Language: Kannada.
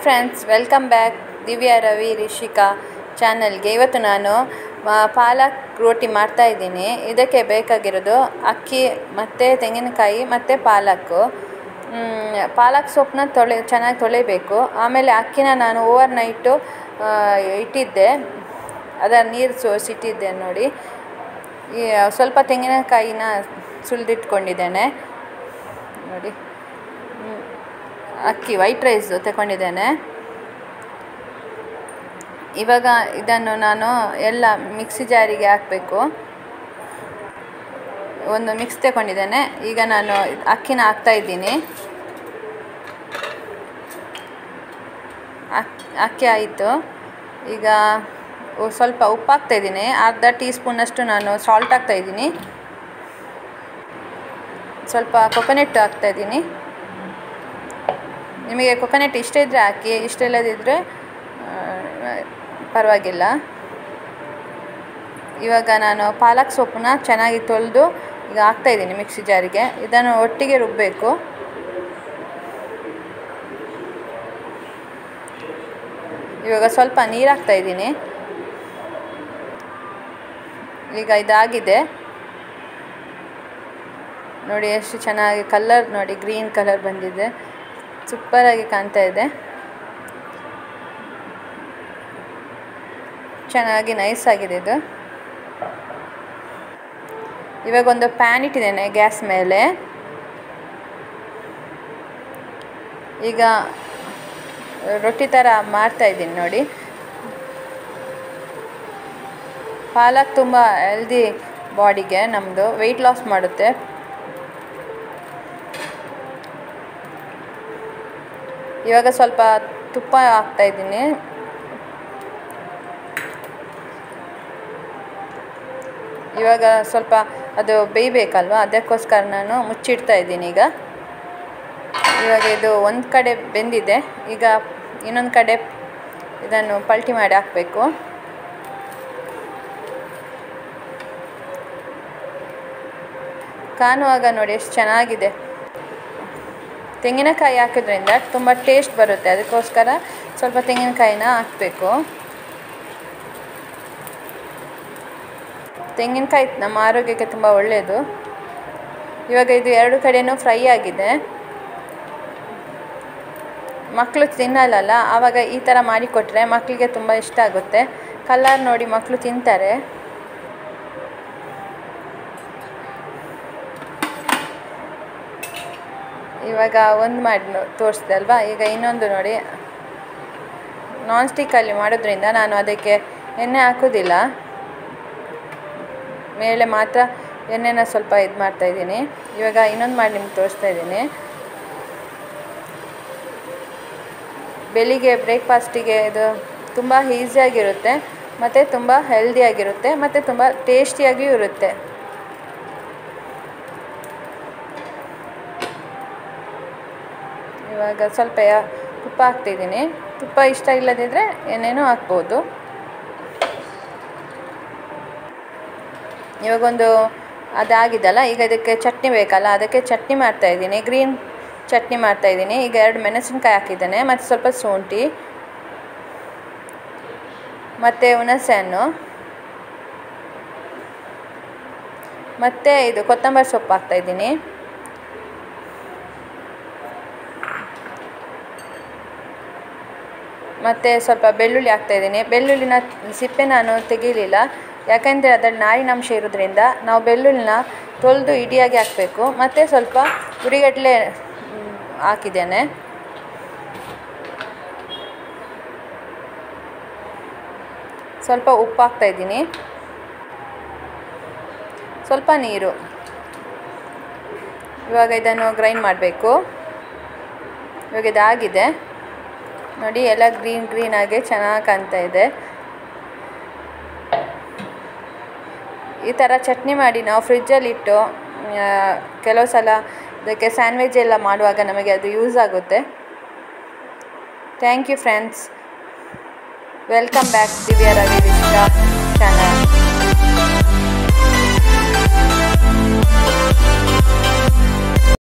Friends welcome back Divya Ravi Rishika ಚಾನಲ್ಗೆ ಇವತ್ತು ನಾನು ಆ, ಪಾಲಕ್ ರೋಟಿ ಮಾಡ್ತಾ ಇದ್ದೀನಿ ಇದಕ್ಕೆ ಬೇಕಾಗಿರೋದು ಅಕ್ಕಿ ಮತ್ತು ತೆಂಗಿನಕಾಯಿ ಮತ್ತು ಪಾಲಕ್ಕು ಮ್, ಪಾಲಕ್ ಸೊಪ್ಪನ್ನ ತೊಳೆ ಚೆನ್ನಾಗಿ ತೊಳಿಬೇಕು ಆಮೇಲೆ ಅಕ್ಕಿನ ನಾನು ಓವರ್ ನೈಟು ಇಟ್ಟಿದ್ದೆ ಅದರ ನೀರು ಸೋಸಿಟ್ಟಿದ್ದೆ ನೋಡಿ ಈ ಸ್ವಲ್ಪ ತೆಂಗಿನಕಾಯಿನ ಸುಲಿದಿಟ್ಕೊಂಡಿದ್ದೇನೆ ನೋಡಿ ಹ್ಮ್. ಅಕ್ಕಿ ವೈಟ್ ರೈಸ್ ತಗೊಂಡಿದ್ದೇನೆ ಇವಾಗ ಇದನ್ನು ನಾನು ಎಲ್ಲ ಮಿಕ್ಸಿ ಜಾರಿಗೆ ಹಾಕಬೇಕು ಒಂದು ಮಿಕ್ಸ್ ತಗೊಂಡಿದ್ದೇನೆ ಈಗ ನಾನು ಅಕ್ಕಿನ ಹಾಕ್ತಾ ಇದ್ದೀನಿ ಅಕ್ ಅಕ್ಕಿ ಆಯಿತು ಈಗ ಉ- ಸ್ವಲ್ಪ ಉಪ್ಪು ಹಾಕ್ತಾ ಇದ್ದೀನಿ ಅರ್ಧ ಟೀ ಸ್ಪೂನಷ್ಟು ನಾನು ಸಾಲ್ಟ್ ಹಾಕ್ತಾ ಇದ್ದೀನಿ ಸ್ವಲ್ಪ ಕೊಕೊನೆಟ್ ಹಾಕ್ತಾ ಇದ್ದೀನಿ ನಿಮಗೆ ಕೊಕೊನೆಟ್ ಇಷ್ಟ ಇದ್ದರೆ ಹಾಕಿ ಇಷ್ಟ ಇಲ್ಲದಿದ್ದರೆ ಪರವಾಗಿಲ್ಲ ಇವಾಗ ನಾನು ಪಾಲಕ್ ಸೊಪ್ಪನ್ನ ಚೆನ್ನಾಗಿ ತೊಳೆದು ಈಗ ಹಾಕ್ತಾಯಿದ್ದೀನಿ ಮಿಕ್ಸಿ ಜಾರಿಗೆ ಇದನ್ನು ಒಟ್ಟಿಗೆ ರುಬ್ಬಬೇಕು ಇವಾಗ ಸ್ವಲ್ಪ ನೀರು ಹಾಕ್ತಾ ಇದ್ದೀನಿ ಈಗ ಇದಾಗಿದೆ ನೋಡಿ ಎಷ್ಟು ಚೆನ್ನಾಗಿ ಕಲರ್ ನೋಡಿ ಗ್ರೀನ್ ಕಲರ್ ಬಂದಿದೆ ಸೂಪರಾಗಿ ಕಾಣ್ತಾ ಇದೆ ಚೆನ್ನಾಗಿ ನೈಸ್ ಆಗಿದೆ ಇದು ಇವಾಗ ಒಂದು ಪ್ಯಾನ್ ಇಟ್ಟಿದ್ದೇನೆ ಗ್ಯಾಸ್ ಮೇಲೆ ಈಗ ರೊಟ್ಟಿ ಥರ ಮಾಡ್ತಾ ಇದ್ದೀನಿ ನೋಡಿ ಪಾಲಕ್ ತುಂಬ ಹೆಲ್ದಿ ಬಾಡಿಗೆ ನಮ್ಮದು ವೆಯ್ಟ್ ಲಾಸ್ ಮಾಡುತ್ತೆ ಇವಾಗ ಸ್ವಲ್ಪ ತುಪ್ಪ ಹಾಕ್ತಾ ಇದ್ದೀನಿ ಇವಾಗ ಸ್ವಲ್ಪ ಅದು ಬೇಯಬೇಕಲ್ವ ಅದಕ್ಕೋಸ್ಕರ ನಾನು ಮುಚ್ಚಿಡ್ತಾ ಇದ್ದೀನಿ ಈಗ ಇವಾಗ ಇದು ಒಂದು ಕಡೆ ಬೆಂದಿದೆ ಈಗ ಇನ್ನೊಂದು ಕಡೆ ಇದನ್ನು ಪಲ್ಟಿ ಮಾಡಿ ಹಾಕಬೇಕು ಕಾಣುವಾಗ ನೋಡಿ ಎಷ್ಟು ಚೆನ್ನಾಗಿದೆ ತೆಂಗಿನಕಾಯಿ ಹಾಕಿದ್ರಿಂದ ತುಂಬ ಟೇಸ್ಟ್ ಬರುತ್ತೆ ಅದಕ್ಕೋಸ್ಕರ ಸ್ವಲ್ಪ ತೆಂಗಿನಕಾಯಿನ ಹಾಕಬೇಕು ತೆಂಗಿನಕಾಯಿ ನಮ್ಮ ಆರೋಗ್ಯಕ್ಕೆ ತುಂಬ ಒಳ್ಳೆಯದು ಇವಾಗ ಇದು ಎರಡು ಕಡೆಯೂ ಫ್ರೈ ಆಗಿದೆ ಮಕ್ಕಳು ತಿನ್ನಲ್ಲಲ್ಲ ಆವಾಗ ಈ ಥರ ಮಾಡಿಕೊಟ್ರೆ ಮಕ್ಕಳಿಗೆ ತುಂಬ ಇಷ್ಟ ಆಗುತ್ತೆ ಕಲರ್ ನೋಡಿ ಮಕ್ಕಳು ತಿಂತಾರೆ ಇವಾಗ ಒಂದು ಮಾಡಿ ನೋ- ತೋರಿಸ್ದೆ ಅಲ್ವಾ ಈಗ ಇನ್ನೊಂದು ನೋಡಿ ನಾನ್ ಸ್ಟಿಕ್ಕಲ್ಲಿ ಮಾಡೋದ್ರಿಂದ ನಾನು ಅದಕ್ಕೆ ಎಣ್ಣೆ ಹಾಕೋದಿಲ್ಲ ಮೇಲೆ ಮಾತ್ರ ಎಣ್ಣೆನ ಸ್ವಲ್ಪ ಇದು ಮಾಡ್ತಾ ಇದ್ದೀನಿ ಇವಾಗ ಇನ್ನೊಂದು ಮಾಡಿ ನಿಮ್ಗೆ ತೋರಿಸ್ತಾ ಇದ್ದೀನಿ ಬೆಳಿಗ್ಗೆ ಬ್ರೇಕ್ಫಾಸ್ಟಿಗೆ ಇದು ತುಂಬ ಈಸಿಯಾಗಿರುತ್ತೆ ಮತ್ತು ತುಂಬ ಹೆಲ್ದಿಯಾಗಿರುತ್ತೆ ಮತ್ತು ತುಂಬ ಟೇಸ್ಟಿಯಾಗಿಯೂ ಇರುತ್ತೆ ಇವಾಗ ಸ್ವಲ್ಪ ಯಾ- ತುಪ್ಪ ಹಾಕ್ತಿದ್ದೀನಿ ತುಪ್ಪ ಇಷ್ಟ ಇಲ್ಲದಿದ್ದರೆ ಎಣ್ಣೆನೂ ಹಾಕ್ಬೋದು ಇವಾಗೊಂದು ಅದಾಗಿದಲ್ಲ ಈಗ ಇದಕ್ಕೆ ಚಟ್ನಿ ಬೇಕಲ್ಲ ಅದಕ್ಕೆ ಚಟ್ನಿ ಮಾಡ್ತಾಯಿದ್ದೀನಿ ಗ್ರೀನ್ ಚಟ್ನಿ ಮಾಡ್ತಾಯಿದ್ದೀನಿ ಈಗ ಎರಡು ಮೆಣಸಿನ್ಕಾಯಿ ಹಾಕಿದ್ದೇನೆ ಮತ್ತು ಸ್ವಲ್ಪ ಶುಂಠಿ ಮತ್ತು ಹುಣಸೆ ಹಣ್ಣು ಮತ್ತು ಇದು ಕೊತ್ತಂಬರಿ ಸೊಪ್ಪು ಹಾಕ್ತಾಯಿದ್ದೀನಿ ಮತ್ತು ಸ್ವಲ್ಪ ಬೆಳ್ಳುಳ್ಳಿ ಹಾಕ್ತಾಯಿದ್ದೀನಿ ಬೆಳ್ಳುಳ್ಳಿನ ಸಿಪ್ಪೆ ನಾನು ತೆಗೀಲಿಲ್ಲ ಯಾಕಂದರೆ ಅದರಲ್ಲಿ ನಾರಿನಂಶ ಇರೋದ್ರಿಂದ ನಾವು ಬೆಳ್ಳುಳ್ಳಿನ ತೊಳೆದು ಇಡಿಯಾಗಿ ಹಾಕಬೇಕು ಮತ್ತು ಸ್ವಲ್ಪ ಉರಿಗಡಲೆ ಹಾಕಿದ್ದೇನೆ ಸ್ವಲ್ಪ ಉಪ್ಪು ಹಾಕ್ತಾಯಿದ್ದೀನಿ ಸ್ವಲ್ಪ ನೀರು ಇವಾಗ ಇದನ್ನು ಗ್ರೈಂಡ್ ಮಾಡಬೇಕು ಇವಾಗ ಇದಾಗಿದೆ ನೋಡಿ ಎಲ್ಲ ಗ್ರೀನ್ ಗ್ರೀನ್ ಆಗಿ ಚೆನ್ನಾಗಿ ಕಾಣ್ತಾ ಇದೆ ಈ ಥರ ಚಟ್ನಿ ಮಾಡಿ ನಾವು ಫ್ರಿಜ್ಜಲ್ಲಿ ಇಟ್ಟು ಆ, ಕೆಲವು ಸಲ ಅದಕ್ಕೆ ಸ್ಯಾಂಡ್ವಿಚ್ ಎಲ್ಲ ಮಾಡುವಾಗ ನಮಗೆ ಅದು ಯೂಸ್ ಆಗುತ್ತೆ thank you friends welcome back Divya Ravi channel